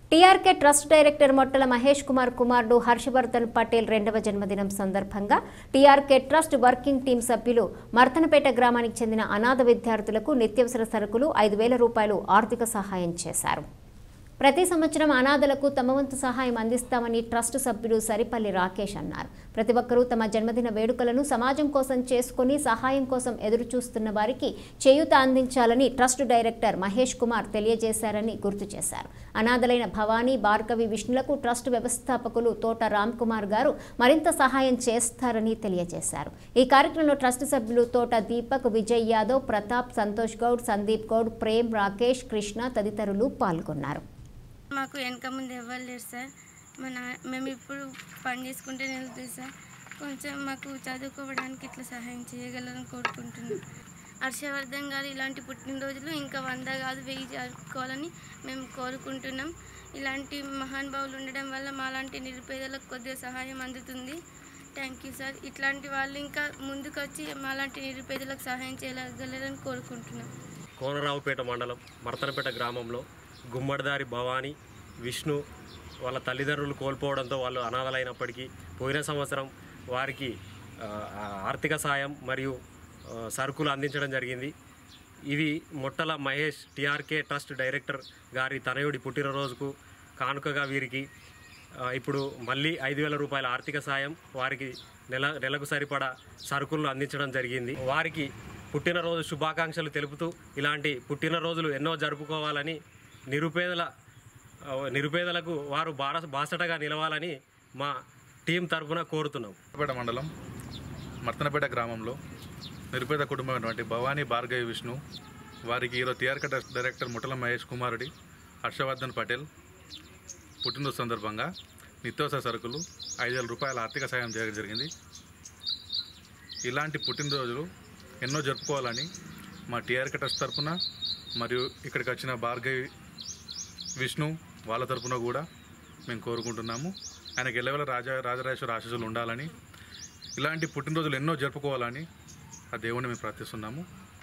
TRK trust director Mottala Mahesh Kumar కుమారుడు హర్షవర్ధన్ పటేల్ రెండవ జన్మదినం సందర్భంగా టీఆర్కే ట్రస్ట్ వర్కింగ్ టీం సభ్యులు మర్తనపేట గ్రామానికి చెందిన అనాథ విద్యార్థులకు నిత్యావసర సరుకులు ఐదు వేల రూపాయలు ఆర్థిక సహాయం చేశారు ప్రతి సంవత్సరం అనాథలకు తమ వంతు సహాయం అందిస్తామని ట్రస్ట్ సభ్యుడు సరిపల్లి రాకేష్ అన్నారు ప్రతి ఒక్కరూ తమ జన్మదిన వేడుకలను సమాజం కోసం చేసుకుని సహాయం కోసం ఎదురు చూస్తున్న వారికి చేయూత అందించాలని ట్రస్ట్ డైరెక్టర్ మహేష్ కుమార్ తెలియజేశారని గుర్తు చేశారు అనాథలైన భవానీ భార్గవి విష్ణులకు ట్రస్ట్ వ్యవస్థాపకులు తోట రామ్ కుమార్ గారు మరింత సహాయం చేస్తారని తెలియజేశారు ఈ కార్యక్రమంలో ట్రస్ట్ సభ్యులు తోట దీపక్ విజయ్ యాదవ్ ప్రతాప్ సంతోష్ గౌడ్ సందీప్ గౌడ్ ప్రేమ్ రాకేష్ కృష్ణ తదితరులు పాల్గొన్నారు మాకు వెనక ముందు ఎవరు లేరు సార్ మన మేము ఇప్పుడు పని చేసుకుంటే వెళ్తుంది సార్ కొంచెం మాకు చదువుకోవడానికి ఇట్లా సహాయం చేయగలరని కోరుకుంటున్నాం హర్షవర్ధన్ గారు ఇలాంటి పుట్టినరోజులు ఇంకా వంద కాదు వెయ్యి జరుపుకోవాలని మేము కోరుకుంటున్నాం ఇలాంటి మహానుభావులు ఉండడం వల్ల మాలాంటి నిరుపేదలకు కొద్దిగా సహాయం అందుతుంది థ్యాంక్ యూ సార్ ఇట్లాంటి వాళ్ళు ఇంకా ముందుకు వచ్చి మాలాంటి నిరుపేదలకు సహాయం చేయగలరని కోరుకుంటున్నాం కోనరావుపేట మండలం మర్తనపేట గ్రామంలో గుమ్మడిదారి భవానీ విష్ణు వాళ్ళ తల్లిదండ్రులు కోల్పోవడంతో వాళ్ళు అనాథలైనప్పటికీ పోయిన సంవత్సరం వారికి ఆ, ఆర్థిక సాయం మరియు ఆ, సరుకులు అందించడం జరిగింది ఇవి Mottala Mahesh TRK trust director గారి తనయుడి పుట్టినరోజుకు కానుకగా వీరికి ఆ, ఇప్పుడు మళ్ళీ ఐదు వేల రూపాయల ఆర్థిక సాయం వారికి నెల నెలకు సరిపడా సరుకులను అందించడం జరిగింది వారికి పుట్టినరోజు శుభాకాంక్షలు తెలుపుతూ ఇలాంటి పుట్టినరోజులు ఎన్నో జరుపుకోవాలని నిరుపేదల ఆ, నిరుపేదలకు వారు బార బాసటగా నిలవాలని మా టీం తరఫున కోరుతున్నాం పేట మండలం మర్తనపేట గ్రామంలో నిరుపేద కుటుంబమైనటువంటి భవానీ భార్గవి విష్ణు వారికి ఈరోజు TRK trust director Muttala Mahesh కుమారుడి హర్షవర్ధన్ పటేల్ పుట్టినరోజు సందర్భంగా నిత్యావసర సరుకులు ఐదు వేల రూపాయల ఆర్థిక సాయం చేయడం జరిగింది ఇలాంటి పుట్టినరోజులు ఎన్నో జరుపుకోవాలని మా టీఆర్కే ట్రస్ట్ తరఫున మరియు ఇక్కడికి వచ్చిన భార్గవి విష్ణు వాళ్ళ తరపున కూడా మేము కోరుకుంటున్నాము ఆయనకి ఎల్లవేళ రాజా రాజరాజేశ్వర ఆశీస్సులు ఉండాలని ఇలాంటి పుట్టినరోజులు ఎన్నో జరుపుకోవాలని ఆ దేవుణ్ణి మేము ప్రార్థిస్తున్నాము